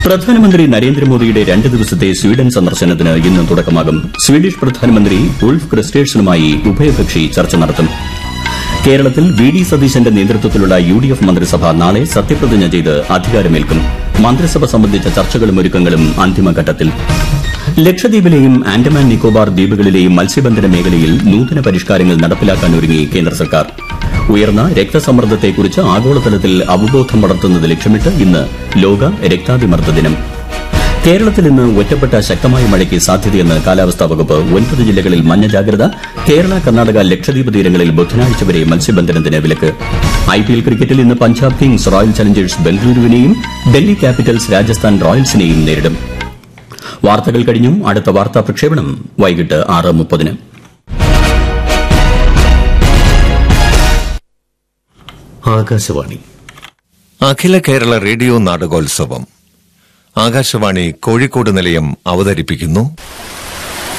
പ്രധാനമന്ത്രി നരേന്ദ്രമോദിയുടെ രണ്ട് ദിവസത്തെ സ്വീഡൻ സന്ദർശനത്തിന് ഇന്ന് തുടക്കമാകും സ്വീഡിഷ് പ്രധാനമന്ത്രി ഉൾഫ് ക്രിസ്റ്റേഴ്സണുമായി ഉഭയകക്ഷി ചർച്ച നടത്തും കേരളത്തിൽ വി ഡി സതീശന്റെ നേതൃത്വത്തിലുള്ള യു ഡി എഫ് മന്ത്രിസഭ നാളെ സത്യപ്രതിജ്ഞ ചെയ്ത് അധികാരമേൽക്കും മന്ത്രിസഭ സംബന്ധിച്ച ചർച്ചകളും ഒരുക്കങ്ങളും അന്തിമഘട്ടത്തിൽ ലക്ഷദ്വീപിലെയും ആൻഡമാൻ നിക്കോബാർ ദ്വീപുകളിലെയും മത്സ്യബന്ധന മേഖലയിൽ നൂതന പരിഷ്കാരങ്ങൾ നടപ്പിലാക്കാൻ ഒരുങ്ങി കേന്ദ്ര സർക്കാർ ഉയർന്ന രക്തസമ്മർദ്ദത്തെക്കുറിച്ച് ആഗോളതലത്തിൽ അവബോധം വളർത്തുന്നത് ലക്ഷ്യമിട്ട് ഇന്ന് ലോക രക്താതിമർദ്ദ ദിനം കേരളത്തിൽ ഇന്ന് ഒറ്റപ്പെട്ട ശക്തമായ മഴയ്ക്ക് സാധ്യതയെന്ന് കാലാവസ്ഥാ വകുപ്പ് ഒൻപത് ജില്ലകളിൽ മഞ്ഞ ജാഗ്രത കേരള കർണാടക ലക്ഷദ്വീപ് തീരങ്ങളിൽ ബുധനാഴ്ച വരെ മത്സ്യബന്ധനത്തിന് വിലക്ക് ഐപിഎൽ ക്രിക്കറ്റിൽ ഇന്ന് പഞ്ചാബ് കിങ്സ് റോയൽ ചലഞ്ചേഴ്സ് ബംഗളൂരുവിനെയും ഡൽഹി ക്യാപിറ്റൽസ് രാജസ്ഥാൻ റോയൽസിനെയും നേരിടും വാർത്തകൾ കഴിഞ്ഞു അടുത്ത വാർത്താ പ്രക്ഷേപണം വൈകിട്ട് ആറ് മുപ്പതിന് ആകാശവാണി അഖില കേരള റേഡിയോ നാടകോത്സവം ആകാശവാണി കോഴിക്കോട് നിലയം അവതരിപ്പിക്കുന്നു